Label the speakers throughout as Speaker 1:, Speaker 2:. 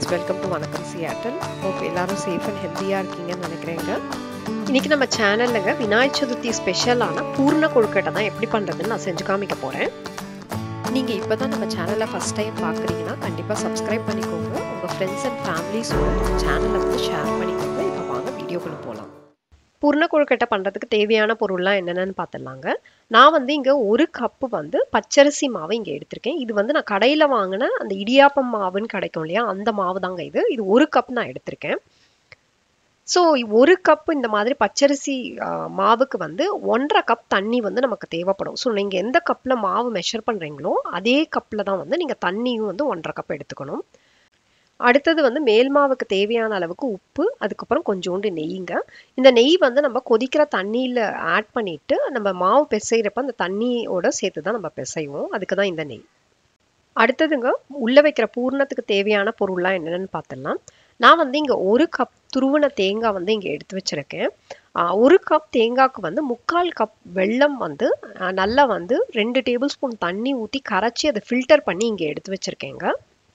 Speaker 1: Friends welcome to வணக்கம் Seattle hope எல்லாரும் safe and ஹெல்த்தியாக இருக்கீங்கன்னு நினைக்கிறேங்க இன்னைக்கு நம்ம சேனல்லுங்க விநாயகர் சதுர்த்தி ஸ்பெஷலான பூர்ண கொழுக்கட்டை தான் எப்படி பண்ணுறதுன்னு நான் செஞ்சு காமிக்க போகிறேன் நீங்கள் இப்போ தான் நம்ம சேனலை ஃபஸ்ட் டைம் பார்க்குறீங்கன்னா கண்டிப்பாக சப்ஸ்கிரைப் பண்ணிக்கோங்க உங்கள் ஃப்ரெண்ட்ஸ் அண்ட் ஃபேமிலிஸோட நம்ம சேனலை வந்து ஷேர் பண்ணிக்கோங்க இப்போ வாங்க வீடியோக்குள்ளே போகலாம் பூர்ண கொழுக்கட்டை பண்ணுறதுக்கு தேவையான பொருள்லாம் என்னென்னு பார்த்துடலாங்க நான் வந்து இங்கே ஒரு கப்பு வந்து பச்சரிசி மாவு இங்கே எடுத்திருக்கேன் இது வந்து நான் கடையில் வாங்கின அந்த இடியாப்பம் மாவுன்னு கிடைக்கும் இல்லையா அந்த மாவு தாங்க இது இது ஒரு கப் நான் எடுத்திருக்கேன் ஸோ ஒரு கப் இந்த மாதிரி பச்சரிசி மாவுக்கு வந்து ஒன்றரை கப் தண்ணி வந்து நமக்கு தேவைப்படும் ஸோ நீங்கள் எந்த கப்பில் மாவு மெஷர் பண்ணுறீங்களோ அதே கப்பில் தான் வந்து நீங்கள் தண்ணியும் வந்து ஒன்றரை கப் எடுத்துக்கணும் அடுத்தது வந்து மேல் மாவுக்கு தேவையான அளவுக்கு உப்பு அதுக்கப்புறம் கொஞ்சோண்டு நெய்ங்க இந்த நெய் வந்து நம்ம கொதிக்கிற தண்ணியில் ஆட் பண்ணிட்டு நம்ம மாவு பிசைகிறப்ப அந்த தண்ணியோட சேர்த்து தான் நம்ம பிசைவோம் அதுக்கு தான் இந்த நெய் அடுத்ததுங்க உள்ள வைக்கிற பூர்ணத்துக்கு தேவையான பொருள்லாம் என்னென்னு பார்த்துடலாம் நான் வந்து இங்கே ஒரு கப் துருவன தேங்காய் வந்து இங்கே எடுத்து வச்சுருக்கேன் ஒரு கப் தேங்காய்க்கு வந்து முக்கால் கப் வெல்லம் வந்து நல்லா வந்து ரெண்டு டேபிள் ஸ்பூன் தண்ணி ஊற்றி கரைச்சி அதை ஃபில்டர் பண்ணி இங்கே எடுத்து வச்சுருக்கேங்க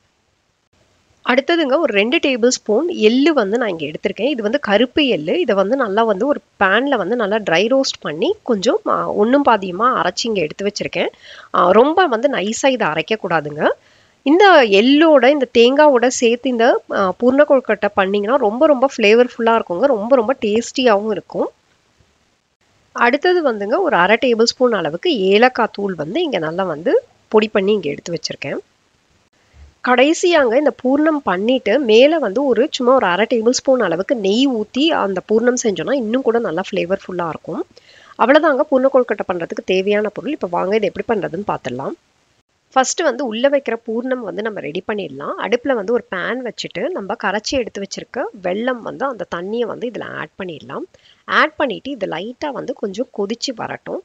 Speaker 1: அடுத்ததுங்க ஒரு ரெண்டு டேபிள் ஸ்பூன் எள்ளு வந்து நான் இங்கே எடுத்திருக்கேன் இது வந்து கருப்பு எள்ளு இதை வந்து நல்லா வந்து ஒரு பேனில் வந்து நல்லா ட்ரை ரோஸ்ட் பண்ணி கொஞ்சம் ஒன்றும் பாதியமாக அரைச்சி இங்கே எடுத்து வச்சுருக்கேன் ரொம்ப வந்து நைஸாக இதை அரைக்கக்கூடாதுங்க இந்த எள்ளோட இந்த தேங்காவோட சேர்த்து இந்த பூர்ண கொழுக்கட்டை பண்ணிங்கன்னா ரொம்ப ரொம்ப ஃப்ளேவர்ஃபுல்லாக இருக்குங்க ரொம்ப ரொம்ப டேஸ்டியாகவும் இருக்கும் அடுத்தது வந்துங்க ஒரு அரை டேபிள் ஸ்பூன் அளவுக்கு ஏலக்காய் தூள் வந்து இங்கே நல்லா வந்து பொடி பண்ணி இங்கே எடுத்து வச்சுருக்கேன் கடைசியாங்க இந்த பூர்ணம் பண்ணிட்டு மேலே வந்து ஒரு சும்மா ஒரு அரை டேபிள் ஸ்பூன் அளவுக்கு நெய் ஊற்றி அந்த பூர்ணம் செஞ்சோன்னா இன்னும் கூட நல்லா ஃப்ளேவர்ஃபுல்லாக இருக்கும் அவ்வளோதாங்க பூர்ண கொழுக்கட்டை பண்ணுறதுக்கு தேவையான பொருள் இப்போ வாங்க இதை எப்படி பண்ணுறதுன்னு பார்த்துடலாம் ஃபஸ்ட்டு வந்து உள்ளே வைக்கிற பூர்ணம் வந்து நம்ம ரெடி பண்ணிடலாம் அடுப்பில் வந்து ஒரு பேன் வச்சுட்டு நம்ம கரைச்சி எடுத்து வச்சுருக்க வெள்ளம் வந்து அந்த தண்ணியை வந்து இதில் ஆட் பண்ணிடலாம் ஆட் பண்ணிவிட்டு இது லைட்டாக வந்து கொஞ்சம் கொதித்து வரட்டும்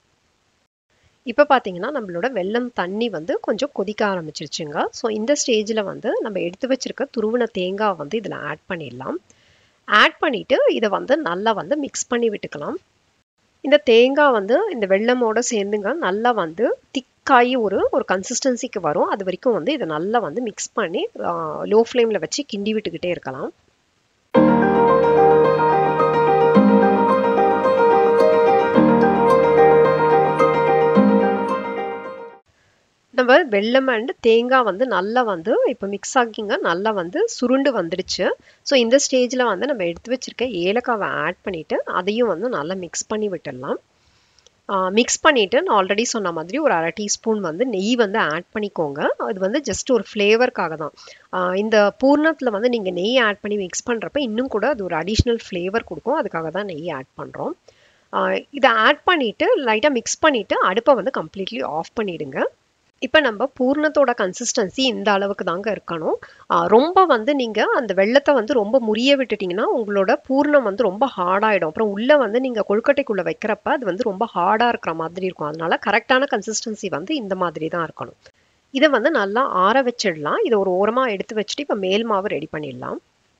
Speaker 1: இப்போ பார்த்தீங்கன்னா நம்மளோட வெள்ளம் தண்ணி வந்து கொஞ்சம் கொதிக்க ஆரம்பிச்சிருச்சுங்க ஸோ இந்த ஸ்டேஜில் வந்து நம்ம எடுத்து வச்சுருக்க துருவின தேங்காய் வந்து இதில் ஆட் பண்ணிடலாம் ஆட் பண்ணிவிட்டு இதை வந்து நல்லா வந்து மிக்ஸ் பண்ணி விட்டுக்கலாம் இந்த தேங்காய் வந்து இந்த வெள்ளமோட சேர்ந்துங்க நல்லா வந்து திக்காகி ஒரு ஒரு கன்சிஸ்டன்சிக்கு வரும் அது வரைக்கும் வந்து இதை நல்லா வந்து மிக்ஸ் பண்ணி லோ ஃப்ளேமில் வச்சு கிண்டி விட்டுக்கிட்டே இருக்கலாம் நம்ம வெள்ளம் அண்ட் தேங்காய் வந்து நல்லா வந்து இப்போ மிக்ஸ் ஆகிங்க நல்லா வந்து சுருண்டு வந்துடுச்சு ஸோ இந்த ஸ்டேஜில் வந்து நம்ம எடுத்து வச்சுருக்க ஏலக்காவை ஆட் பண்ணிவிட்டு அதையும் வந்து நல்லா மிக்ஸ் பண்ணி விட்டுடலாம் மிக்ஸ் பண்ணிவிட்டு நான் ஆல்ரெடி சொன்ன மாதிரி ஒரு அரை டீஸ்பூன் வந்து நெய் வந்து ஆட் பண்ணிக்கோங்க அது வந்து ஜஸ்ட் ஒரு ஃப்ளேவருக்காக தான் இந்த பூர்ணத்தில் வந்து நீங்கள் நெய் ஆட் பண்ணி மிக்ஸ் பண்ணுறப்ப இன்னும் கூட அது ஒரு அடிஷ்னல் ஃப்ளேவர் கொடுக்கும் அதுக்காக தான் நெய் ஆட் பண்ணுறோம் இதை ஆட் பண்ணிவிட்டு லைட்டாக மிக்ஸ் பண்ணிவிட்டு அடுப்பை வந்து கம்ப்ளீட்லி ஆஃப் பண்ணிவிடுங்க இப்போ நம்ம பூர்ணத்தோட கன்சிஸ்டன்சி இந்த அளவுக்கு தாங்க இருக்கணும் ரொம்ப வந்து நீங்கள் அந்த வெள்ளத்தை வந்து ரொம்ப முறிய விட்டுட்டிங்கன்னா உங்களோட பூர்ணம் வந்து ரொம்ப ஹார்டாகிடும் அப்புறம் உள்ளே வந்து நீங்கள் கொழுக்கட்டைக்குள்ளே வைக்கிறப்ப அது வந்து ரொம்ப ஹார்டாக இருக்கிற மாதிரி இருக்கும் அதனால கரெக்டான கன்சிஸ்டன்சி வந்து இந்த மாதிரி தான் இருக்கணும் இதை வந்து நல்லா ஆற வச்சிடலாம் இதை ஒரு ஓரமாக எடுத்து வச்சுட்டு இப்போ மேல் மாவு ரெடி பண்ணிடலாம்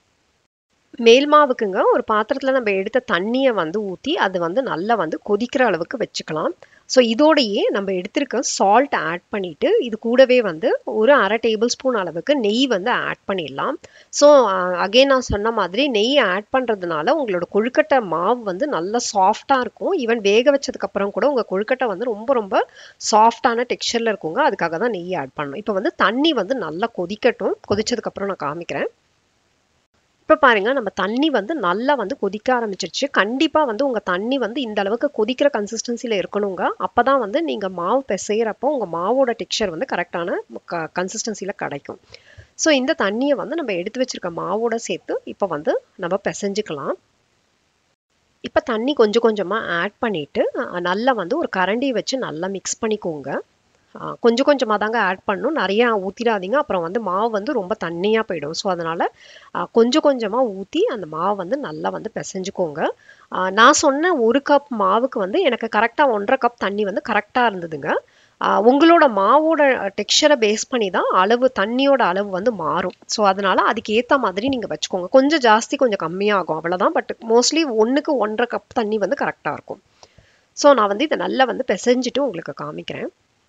Speaker 1: மேல் மாவுக்குங்க ஒரு பாத்திரத்தில் நம்ம எடுத்த தண்ணியை வந்து ஊற்றி அது வந்து நல்லா வந்து கொதிக்கிற அளவுக்கு வச்சுக்கலாம் ஸோ இதோடையே நம்ம எடுத்திருக்க சால்ட் ஆட் பண்ணிவிட்டு இது கூடவே வந்து ஒரு அரை டேபிள் ஸ்பூன் அளவுக்கு நெய் வந்து ஆட் பண்ணிடலாம் ஸோ அகெயின் நான் சொன்ன மாதிரி நெய் ஆட் பண்ணுறதுனால உங்களோட கொழுக்கட்டை மாவு வந்து நல்லா சாஃப்டாக இருக்கும் ஈவன் வேக வச்சதுக்கப்புறம் கூட உங்கள் கொழுக்கட்டை வந்து ரொம்ப ரொம்ப சாஃப்டான டெக்ஸ்சரில் இருக்குங்க அதுக்காக தான் நெய் ஆட் பண்ணணும் இப்போ வந்து தண்ணி வந்து நல்லா கொதிக்கட்டும் கொதிச்சதுக்கப்புறம் நான் காமிக்கிறேன் இப்போ பாருங்க நம்ம தண்ணி வந்து நல்லா வந்து கொதிக்க ஆரம்பிச்சிருச்சு கண்டிப்பாக வந்து உங்கள் தண்ணி வந்து இந்த அளவுக்கு கொதிக்கிற கன்சிஸ்டன்சியில் இருக்கணுங்க அப்போ தான் வந்து நீங்கள் மாவு பிசைகிறப்போ உங்கள் மாவோட டெக்ஸ்சர் வந்து கரெக்டான க கன்சிஸ்டன்சியில் கிடைக்கும் ஸோ இந்த தண்ணியை வந்து நம்ம எடுத்து வச்சுருக்க மாவோட சேர்த்து இப்போ வந்து நம்ம பிசைஞ்சுக்கலாம் இப்போ தண்ணி கொஞ்சம் கொஞ்சமாக ஆட் பண்ணிவிட்டு நல்லா வந்து ஒரு கரண்டி வச்சு நல்லா மிக்ஸ் பண்ணிக்கோங்க கொஞ்சம் கொஞ்சமாக தாங்க ஆட் பண்ணணும் நிறையா ஊற்றிடாதீங்க அப்புறம் வந்து மாவு வந்து ரொம்ப தண்ணியாக போயிடும் ஸோ அதனால் கொஞ்சம் கொஞ்சமாக ஊற்றி அந்த மாவு வந்து நல்லா வந்து பிசைஞ்சுக்கோங்க நான் சொன்ன ஒரு கப் மாவுக்கு வந்து எனக்கு கரெக்டாக ஒன்றரை கப் தண்ணி வந்து கரெக்டாக இருந்ததுங்க உங்களோட மாவோட டெக்ஸ்சரை பேஸ் பண்ணி தான் அளவு தண்ணியோட அளவு வந்து மாறும் ஸோ அதனால் அதுக்கு ஏற்ற மாதிரி நீங்கள் வச்சுக்கோங்க கொஞ்சம் ஜாஸ்தி கொஞ்சம் கம்மியாகும் அவ்வளோதான் பட் மோஸ்ட்லி ஒன்றுக்கு ஒன்றரை கப் தண்ணி வந்து கரெக்டாக இருக்கும் ஸோ நான் வந்து இதை நல்லா வந்து பிசைஞ்சிட்டு உங்களுக்கு காமிக்கிறேன்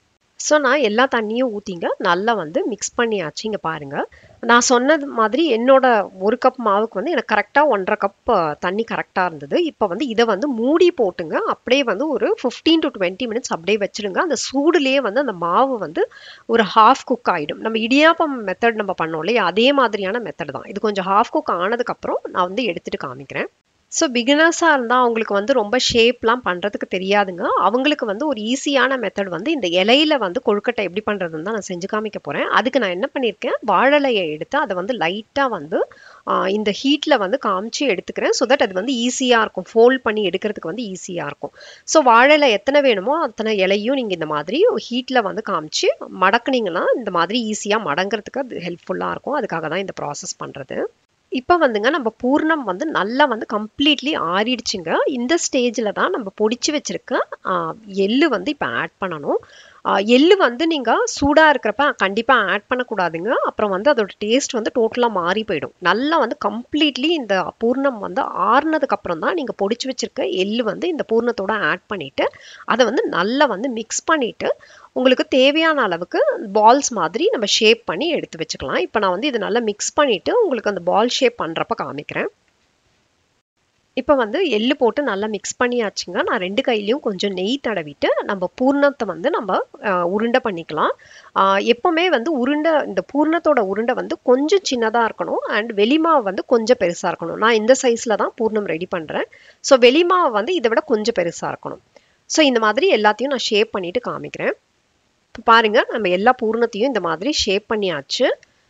Speaker 1: ஸோ நான் எல்லா தண்ணியும் ஊற்றிங்க நல்லா வந்து மிக்ஸ் பண்ணியாச்சு இங்கே பாருங்கள் நான் சொன்னது மாதிரி என்னோட ஒரு கப் மாவுக்கு வந்து எனக்கு கரெக்டாக ஒன்றரை கப் தண்ணி கரெக்டாக இருந்தது இப்போ வந்து இதை வந்து மூடி போட்டுங்க அப்படியே வந்து ஒரு ஃபிஃப்டீன் டு டுவெண்ட்டி மினிட்ஸ் அப்படியே வச்சிருங்க அந்த சூடுலேயே வந்து அந்த மாவு வந்து ஒரு ஹாஃப் குக் ஆகிடும் நம்ம இடியாப்பம் மெத்தட் நம்ம பண்ணோம் இல்லையா அதே மாதிரியான மெத்தட் தான் இது கொஞ்சம் ஹாஃப் குக் ஆனதுக்கப்புறம் நான் வந்து எடுத்துகிட்டு காமிக்கிறேன் ஸோ பிகினர்ஸாக இருந்தால் அவங்களுக்கு வந்து ரொம்ப ஷேப்லாம் பண்ணுறதுக்கு தெரியாதுங்க அவங்களுக்கு வந்து ஒரு ஈஸியான மெத்தட் வந்து இந்த இலையில வந்து கொழுக்கட்டை எப்படி பண்ணுறதுன்னு தான் நான் செஞ்சு காமிக்க போகிறேன் அதுக்கு நான் என்ன பண்ணியிருக்கேன் வாழலையை எடுத்து அதை வந்து லைட்டாக வந்து இந்த ஹீட்டில் வந்து காமிச்சு எடுத்துக்கிறேன் ஸோ தட் அது வந்து ஈஸியாக இருக்கும் ஃபோல்ட் பண்ணி எடுக்கிறதுக்கு வந்து ஈஸியாக இருக்கும் ஸோ வாழலை எத்தனை வேணுமோ அத்தனை இலையும் நீங்கள் இந்த மாதிரி ஹீட்டில் வந்து காமிச்சு மடக்குனீங்கன்னா இந்த மாதிரி ஈஸியாக மடங்கிறதுக்கு அது ஹெல்ப்ஃபுல்லாக இருக்கும் அதுக்காக தான் இந்த ப்ராசஸ் பண்ணுறது இப்போ வந்துங்க நம்ம பூர்ணம் வந்து நல்லா வந்து கம்ப்ளீட்லி ஆறிடுச்சுங்க இந்த ஸ்டேஜில் தான் நம்ம பொடிச்சு வச்சுருக்க எள்ளு வந்து இப்போ ஆட் பண்ணணும் எள்ளு வந்து நீங்கள் சூடாக இருக்கிறப்ப கண்டிப்பாக ஆட் பண்ணக்கூடாதுங்க அப்புறம் வந்து அதோட டேஸ்ட் வந்து டோட்டலாக மாறி போயிடும் நல்லா வந்து கம்ப்ளீட்லி இந்த பூர்ணம் வந்து ஆறுனதுக்கப்புறம் தான் நீங்கள் பொடிச்சு வச்சுருக்க எள்ளு வந்து இந்த பூர்ணத்தோட ஆட் பண்ணிவிட்டு அதை வந்து நல்லா வந்து மிக்ஸ் பண்ணிவிட்டு உங்களுக்கு தேவையான அளவுக்கு பால்ஸ் மாதிரி நம்ம ஷேப் பண்ணி எடுத்து வச்சுக்கலாம் இப்போ நான் வந்து இதை நல்லா மிக்ஸ் பண்ணிவிட்டு உங்களுக்கு அந்த பால் ஷேப் பண்ணுறப்ப காமிக்கிறேன் இப்போ வந்து எள்ளு போட்டு நல்லா மிக்ஸ் பண்ணியாச்சுங்க நான் ரெண்டு கையிலையும் கொஞ்சம் நெய் தடவிட்டு நம்ம பூர்ணத்தை வந்து நம்ம உருண்டை பண்ணிக்கலாம் எப்போவுமே வந்து உருண்டை இந்த பூர்ணத்தோட உருண்டை வந்து கொஞ்சம் சின்னதாக இருக்கணும் அண்ட் வெளிமாவு வந்து கொஞ்சம் பெருசாக இருக்கணும் நான் இந்த சைஸில் தான் பூர்ணம் ரெடி பண்ணுறேன் ஸோ வெளிமாவு வந்து இதை விட கொஞ்சம் பெருசாக இருக்கணும் ஸோ இந்த மாதிரி எல்லாத்தையும் நான் ஷேப் பண்ணிவிட்டு காமிக்கிறேன் இப்போ பாருங்கள் நம்ம எல்லா பூர்ணத்தையும் இந்த மாதிரி ஷேப் பண்ணியாச்சு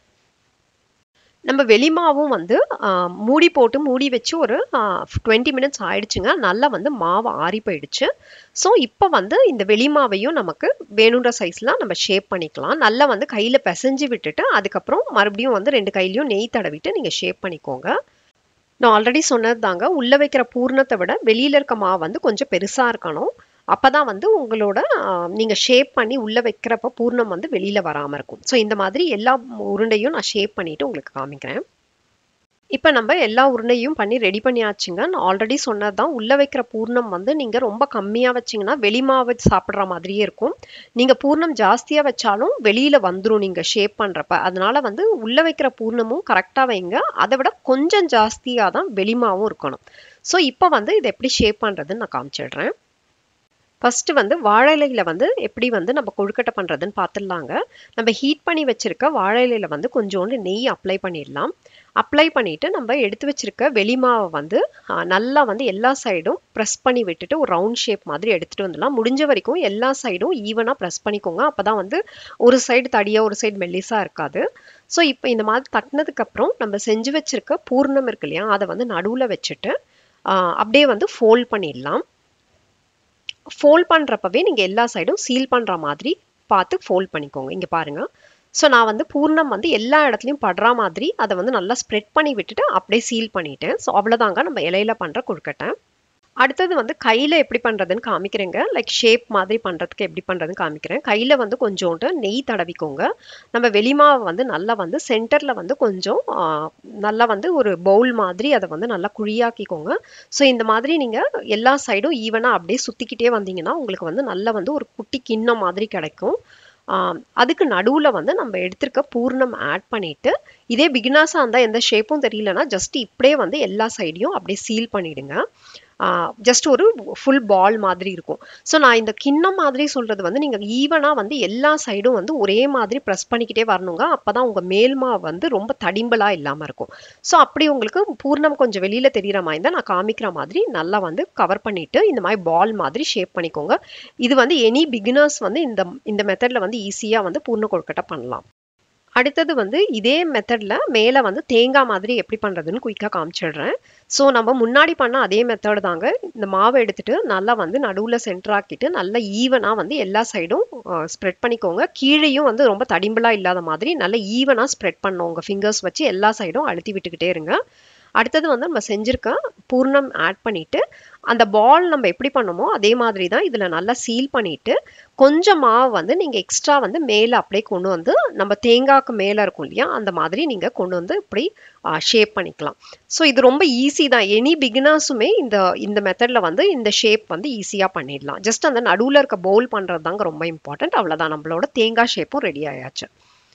Speaker 1: நம்ம வெளிமாவும் வந்து மூடி போட்டு மூடி வச்சு ஒரு டுவெண்ட்டி மினிட்ஸ் ஆயிடுச்சுங்க நல்லா வந்து மாவு ஆறி போயிடுச்சு ஸோ இப்போ வந்து இந்த வெளிமாவையும் நமக்கு வேணுன்ற சைஸ்லாம் நம்ம ஷேப் பண்ணிக்கலாம் நல்லா வந்து கையில் பிசைஞ்சு விட்டுட்டு அதுக்கப்புறம் மறுபடியும் வந்து ரெண்டு கையிலையும் நெய் தடவிட்டு நீங்கள் ஷேப் பண்ணிக்கோங்க நான் ஆல்ரெடி சொன்னது தாங்க உள்ளே வைக்கிற பூர்ணத்தை விட வெளியில் இருக்க மாவு வந்து கொஞ்சம் பெருசாக இருக்கணும் அப்போ தான் வந்து உங்களோட நீங்கள் ஷேப் பண்ணி உள்ளே வைக்கிறப்ப பூர்ணம் வந்து வெளியில் வராமல் இருக்கும் ஸோ இந்த மாதிரி எல்லா உருண்டையும் நான் ஷேப் பண்ணிவிட்டு உங்களுக்கு காமிக்கிறேன் இப்போ நம்ம எல்லா உருண்டையும் பண்ணி ரெடி பண்ணியாச்சுங்க நான் ஆல்ரெடி சொன்னது தான் உள்ளே வைக்கிற பூர்ணம் வந்து நீங்கள் ரொம்ப கம்மியாக வச்சிங்கன்னா வெளிமாவு சாப்பிட்ற மாதிரியே இருக்கும் நீங்கள் பூர்ணம் ஜாஸ்தியாக வச்சாலும் வெளியில் வந்துடும் நீங்கள் ஷேப் பண்ணுறப்ப அதனால வந்து உள்ளே வைக்கிற பூர்ணமும் கரெக்டாக வைங்க அதை விட கொஞ்சம் ஜாஸ்தியாக தான் வெளிமாவும் இருக்கணும் ஸோ இப்போ வந்து இதை எப்படி ஷேப் பண்ணுறதுன்னு நான் காமிச்சிடுறேன் ஃபஸ்ட்டு வந்து வாழை இலையில் வந்து எப்படி வந்து நம்ம கொழுக்கட்டை பண்ணுறதுன்னு பார்த்துடலாங்க நம்ம ஹீட் பண்ணி வச்சுருக்க வாழை இலையில் வந்து கொஞ்சோண்டு நெய் அப்ளை பண்ணிடலாம் அப்ளை பண்ணிவிட்டு நம்ம எடுத்து வச்சுருக்க வெளிமாவை வந்து நல்லா வந்து எல்லா சைடும் ப்ரெஸ் பண்ணி விட்டுட்டு ஒரு ரவுண்ட் ஷேப் மாதிரி எடுத்துகிட்டு வந்துடலாம் முடிஞ்ச வரைக்கும் எல்லா சைடும் ஈவனாக ப்ரெஸ் பண்ணிக்கோங்க அப்போ தான் வந்து ஒரு சைடு தடியாக ஒரு சைடு மெல்லிஸாக இருக்காது ஸோ இப்போ இந்த மாதிரி தட்டினதுக்கப்புறம் நம்ம செஞ்சு வச்சுருக்க பூர்ணம் இருக்கு இல்லையா அதை வந்து நடுவில் வச்சுட்டு அப்படியே வந்து ஃபோல்ட் பண்ணிடலாம் ஃபோல்ட் பண்ணுறப்பவே நீங்கள் எல்லா சைடும் சீல் பண்ணுற மாதிரி பார்த்து ஃபோல்ட் பண்ணிக்கோங்க இங்கே பாருங்கள் ஸோ நான் வந்து பூர்ணம் வந்து எல்லா இடத்துலையும் படுற மாதிரி அதை வந்து நல்லா ஸ்ப்ரெட் பண்ணி விட்டுட்டு அப்படியே சீல் பண்ணிட்டேன் ஸோ அவ்வளோதாங்க நம்ம இலையில பண்ணுற கொழுக்கட்டை அடுத்தது வந்து கையில் எப்படி பண்ணுறதுன்னு காமிக்கிறேங்க லைக் ஷேப் மாதிரி பண்ணுறதுக்கு எப்படி பண்ணுறதுன்னு காமிக்கிறேன் கையில் வந்து கொஞ்சோண்டு நெய் தடவிக்கோங்க நம்ம வெளிமாவை வந்து நல்லா வந்து சென்டரில் வந்து கொஞ்சம் நல்லா வந்து ஒரு பவுல் மாதிரி அதை வந்து நல்லா குழியாக்கிக்கோங்க ஸோ இந்த மாதிரி நீங்கள் எல்லா சைடும் ஈவனாக அப்படியே சுற்றிக்கிட்டே வந்தீங்கன்னா உங்களுக்கு வந்து நல்லா வந்து ஒரு குட்டி கிண்ணம் மாதிரி கிடைக்கும் அதுக்கு நடுவில் வந்து நம்ம எடுத்திருக்க பூர்ணம் ஆட் பண்ணிவிட்டு இதே பிகினாஸாக இருந்தால் எந்த ஷேப்பும் தெரியலனா ஜஸ்ட் இப்படியே வந்து எல்லா சைடையும் அப்படியே சீல் பண்ணிவிடுங்க ஜஸ்ட் ஒரு ஃபுல் பால் மாதிரி இருக்கும் ஸோ நான் இந்த கிண்ணம் மாதிரி சொல்கிறது வந்து நீங்கள் ஈவனாக வந்து எல்லா சைடும் வந்து ஒரே மாதிரி ப்ரெஸ் பண்ணிக்கிட்டே வரணுங்க அப்போ தான் உங்கள் மேல்மா வந்து ரொம்ப தடிம்பலாக இல்லாமல் இருக்கும் ஸோ அப்படி உங்களுக்கு பூர்ணம் கொஞ்சம் வெளியில் தெரிகிற மாதிரி தான் நான் காமிக்கிற மாதிரி நல்லா வந்து கவர் பண்ணிவிட்டு இந்த மாதிரி பால் மாதிரி ஷேப் பண்ணிக்கோங்க இது வந்து எனி பிகினர்ஸ் வந்து இந்த இந்த மெத்தடில் வந்து ஈஸியாக வந்து பூர்ண கொழுக்கட்டை பண்ணலாம் அடுத்தது வந்து இதே மெத்தடில் மேலே வந்து தேங்காய் மாதிரி எப்படி பண்ணுறதுன்னு குயிக்காக காமிச்சிடுறேன் ஸோ நம்ம முன்னாடி பண்ண அதே மெத்தட் தாங்க இந்த மாவை எடுத்துட்டு நல்லா வந்து நடுவில் சென்டர் ஆக்கிட்டு நல்லா ஈவனாக வந்து எல்லா சைடும் ஸ்ப்ரெட் பண்ணிக்கோங்க கீழேயும் வந்து ரொம்ப தடிம்பலாக இல்லாத மாதிரி நல்லா ஈவனாக ஸ்ப்ரெட் பண்ணோம் உங்கள் ஃபிங்கர்ஸ் வச்சு எல்லா சைடும் அழுத்தி விட்டுக்கிட்டே இருங்க அடுத்தது வந்து நம்ம செஞ்சுருக்க பூர்ணம் ஆட் பண்ணிவிட்டு அந்த பால் நம்ம எப்படி பண்ணோமோ அதே மாதிரி தான் இதில் நல்லா சீல் பண்ணிட்டு கொஞ்சம் மாவு வந்து நீங்கள் எக்ஸ்ட்ரா வந்து மேலே அப்படியே கொண்டு வந்து நம்ம தேங்காய்க்கு மேலே இருக்கும் இல்லையா அந்த மாதிரி நீங்கள் கொண்டு வந்து இப்படி ஷேப் பண்ணிக்கலாம் ஸோ இது ரொம்ப ஈஸி தான் எனி பிகினர்ஸுமே இந்த இந்த மெத்தடில் வந்து இந்த ஷேப் வந்து ஈஸியாக பண்ணிடலாம் ஜஸ்ட் அந்த நடுவில் இருக்க பவுல் பண்ணுறது தாங்க ரொம்ப இம்பார்ட்டன்ட் அவ்வளோதான் நம்மளோட தேங்காய் ஷேப்பும் ரெடி ஆயாச்சு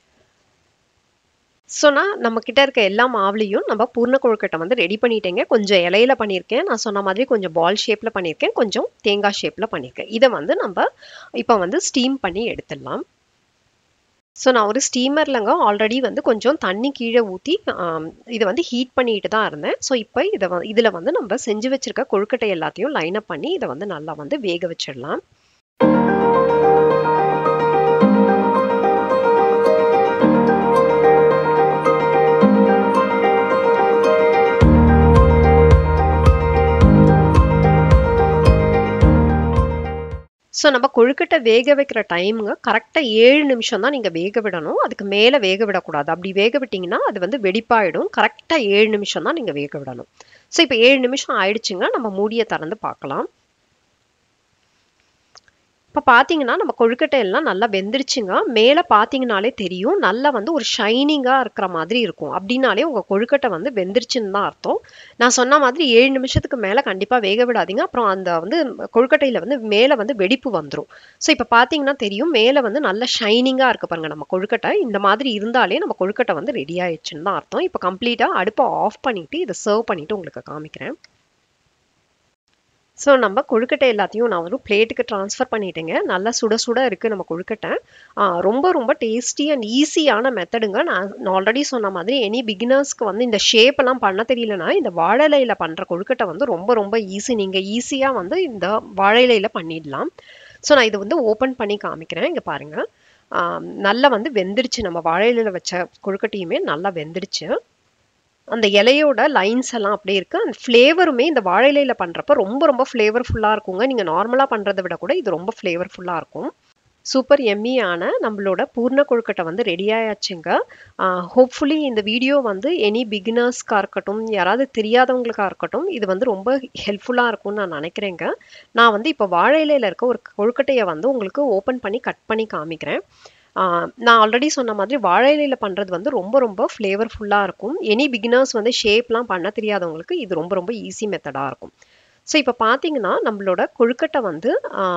Speaker 1: ஸோ நான் நம்ம கிட்ட இருக்க எல்லா மாவுலையும் நம்ம பூர்ண கொழுக்கட்டை வந்து ரெடி பண்ணிட்டேங்க கொஞ்சம் இலையில பண்ணியிருக்கேன் நான் சொன்ன மாதிரி கொஞ்சம் பால் ஷேப்பில் பண்ணியிருக்கேன் கொஞ்சம் தேங்காய் ஷேப்பில் பண்ணியிருக்கேன் இதை வந்து நம்ம இப்போ வந்து ஸ்டீம் பண்ணி எடுத்துடலாம் ஸோ நான் ஒரு ஸ்டீமர்லங்க ஆல்ரெடி வந்து கொஞ்சம் தண்ணி கீழே ஊற்றி இதை வந்து ஹீட் பண்ணிட்டு தான் இருந்தேன் ஸோ இப்போ இதை வந்து இதில் வந்து நம்ம செஞ்சு வச்சிருக்க கொழுக்கட்டை எல்லாத்தையும் லைன் அப் பண்ணி இதை வந்து நல்லா வந்து வேக வச்சிடலாம் ஸோ நம்ம கொழுக்கட்டை வேக வைக்கிற டைமுங்க கரெக்டாக ஏழு நிமிஷம் தான் நீங்கள் வேக விடணும் அதுக்கு மேலே வேக விடக்கூடாது அப்படி வேக விட்டிங்கன்னா அது வந்து வெடிப்பாயிடும் கரெக்டாக ஏழு நிமிஷம் தான் நீங்கள் வேக விடணும் ஸோ இப்போ ஏழு நிமிஷம் ஆயிடுச்சுங்க நம்ம மூடியை திறந்து பார்க்கலாம் இப்போ பார்த்தீங்கன்னா நம்ம கொழுக்கட்டை எல்லாம் நல்லா வெந்துருச்சுங்க மேலே பார்த்தீங்கனாலே தெரியும் நல்லா வந்து ஒரு ஷைனிங்காக இருக்கிற மாதிரி இருக்கும் அப்படின்னாலே உங்கள் கொழுக்கட்டை வந்து வெந்துருச்சுன்னு தான் அர்த்தம் நான் சொன்ன மாதிரி ஏழு நிமிஷத்துக்கு மேலே கண்டிப்பாக வேக விடாதீங்க அப்புறம் அந்த வந்து கொழுக்கட்டையில் வந்து மேலே வந்து வெடிப்பு வந்துடும் ஸோ இப்போ பார்த்தீங்கன்னா தெரியும் மேலே வந்து நல்ல ஷைனிங்காக இருக்கு பாருங்க நம்ம கொழுக்கட்டை இந்த மாதிரி இருந்தாலே நம்ம கொழுக்கட்டை வந்து ரெடி ஆயிடுச்சுன்னு தான் அர்த்தம் இப்போ கம்ப்ளீட்டாக அடுப்பை ஆஃப் பண்ணிவிட்டு இதை சர்வ் பண்ணிவிட்டு உங்களுக்கு காமிக்கிறேன் ஸோ நம்ம கொழுக்கட்டை எல்லாத்தையும் நான் ஒரு பிளேட்டுக்கு ட்ரான்ஸ்ஃபர் பண்ணிட்டேங்க நல்லா சுட சுட இருக்குது நம்ம கொழுக்கட்டை ரொம்ப ரொம்ப டேஸ்டி அண்ட் ஈஸியான மெத்தடுங்க நான் ஆல்ரெடி சொன்ன மாதிரி எனி பிகினர்ஸ்க்கு வந்து இந்த ஷேப்பெல்லாம் பண்ண தெரியலனா இந்த வாழலையில் பண்ணுற கொழுக்கட்டை வந்து ரொம்ப ரொம்ப ஈஸி நீங்கள் ஈஸியாக வந்து இந்த வாழையிலையில் பண்ணிடலாம் ஸோ நான் இதை வந்து ஓப்பன் பண்ணி காமிக்கிறேன் இங்கே பாருங்கள் நல்லா வந்து வெந்துடுச்சு நம்ம வாழையிலையில் வச்ச கொழுக்கட்டையுமே நல்லா வெந்துடுச்சு அந்த இலையோட லைன்ஸ் எல்லாம் அப்படியே இருக்கு அந்த ஃப்ளேவருமே இந்த வாழை இலையில பண்றப்ப ரொம்ப ரொம்ப ஃப்ளேவர்ஃபுல்லாக இருக்குங்க நீங்க நார்மலா பண்றதை விட கூட இது ரொம்ப ஃப்ளேவர்ஃபுல்லாக இருக்கும் சூப்பர் எம்மியான நம்மளோட பூர்ண கொழுக்கட்டை வந்து ரெடி ஆயாச்சுங்க ஹோப்ஃபுல்லி இந்த வீடியோ வந்து எனி பிகினர்ஸ்க்காக இருக்கட்டும் யாராவது தெரியாதவங்களுக்காக இருக்கட்டும் இது வந்து ரொம்ப ஹெல்ப்ஃபுல்லாக இருக்கும்னு நான் நினைக்கிறேங்க நான் வந்து இப்போ வாழை இலையில இருக்க ஒரு கொழுக்கட்டையை வந்து உங்களுக்கு ஓப்பன் பண்ணி கட் பண்ணி காமிக்கிறேன் நான் ஆல்ரெடி சொன்ன மாதிரி வாழை இலையில் பண்ணுறது வந்து ரொம்ப ரொம்ப ஃப்ளேவர்ஃபுல்லாக இருக்கும் எனி பிகினர்ஸ் வந்து ஷேப்லாம் பண்ண தெரியாதவங்களுக்கு இது ரொம்ப ரொம்ப ஈஸி மெத்தடாக இருக்கும் ஸோ இப்போ பார்த்தீங்கன்னா நம்மளோட கொழுக்கட்டை வந்து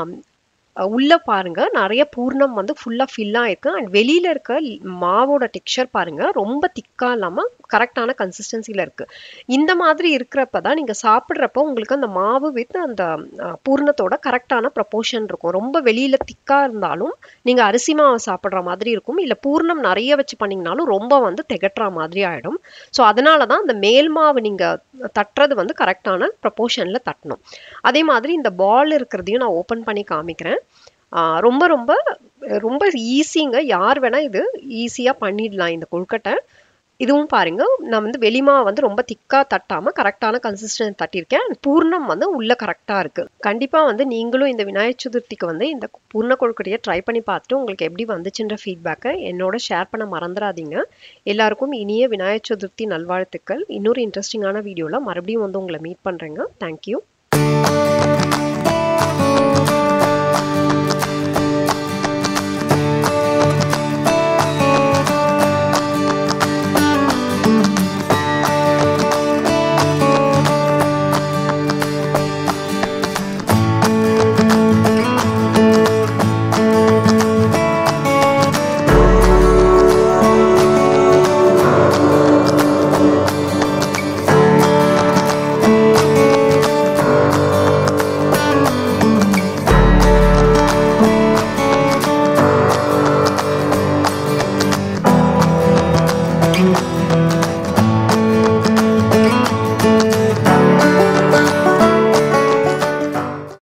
Speaker 1: உள்ளே பாருங்க நிறைய பூர்ணம் வந்து ஃபுல்லாக ஃபில் ஆயிருக்கு அண்ட் வெளியில இருக்க மாவோட டெக்ஸ்சர் பாருங்க ரொம்ப திக்கா இல்லாமல் கரெக்டான கன்சிஸ்டன்சியில் இருக்கு இந்த மாதிரி இருக்கிறப்ப தான் நீங்கள் சாப்பிட்றப்போ உங்களுக்கு அந்த மாவு வித் அந்த பூர்ணத்தோட கரெக்டான ப்ரப்போர்ஷன் இருக்கும் ரொம்ப வெளியில திக்கா இருந்தாலும் நீங்கள் அரிசி மாவு சாப்பிட்ற மாதிரி இருக்கும் இல்லை பூர்ணம் நிறைய வச்சு பண்ணிங்கனாலும் ரொம்ப வந்து திகட்டுற மாதிரி ஆயிடும் ஸோ அதனால தான் அந்த மேல் மாவு நீங்கள் தட்டுறது வந்து கரெக்டான ப்ரப்போர்ஷனில் தட்டணும் அதே மாதிரி இந்த பால் இருக்கிறதையும் நான் ஓப்பன் பண்ணி காமிக்கிறேன் ரொம்ப ரொம்ப ரொம்ப ஈஸிங்க யார் வேணா இது ஈஸியாக பண்ணிடலாம் இந்த கொழுக்கட்டை இதுவும் பாருங்க நான் வந்து வெளிமா வந்து ரொம்ப திக்கா தட்டாம கரெக்டான கன்சிஸ்டன்ட் தட்டியிருக்கேன் பூர்ணம் வந்து உள்ள கரெக்டா இருக்கு கண்டிப்பா வந்து நீங்களும் இந்த விநாயகர் சதுர்த்திக்கு வந்து இந்த பூர்ண கொழுக்கட்டையை ட்ரை பண்ணி பார்த்துட்டு உங்களுக்கு எப்படி வந்துச்சுன்ற ஃபீட்பேக்கை என்னோட ஷேர் பண்ண மறந்துடாதீங்க எல்லாருக்கும் இனிய விநாயகர் சதுர்த்தி நல்வாழ்த்துக்கள் இன்னொரு இன்ட்ரெஸ்டிங்கான வீடியோவில் மறுபடியும் வந்து உங்களை மீட் பண்ணுறேங்க தேங்க்யூ
Speaker 2: Thank you.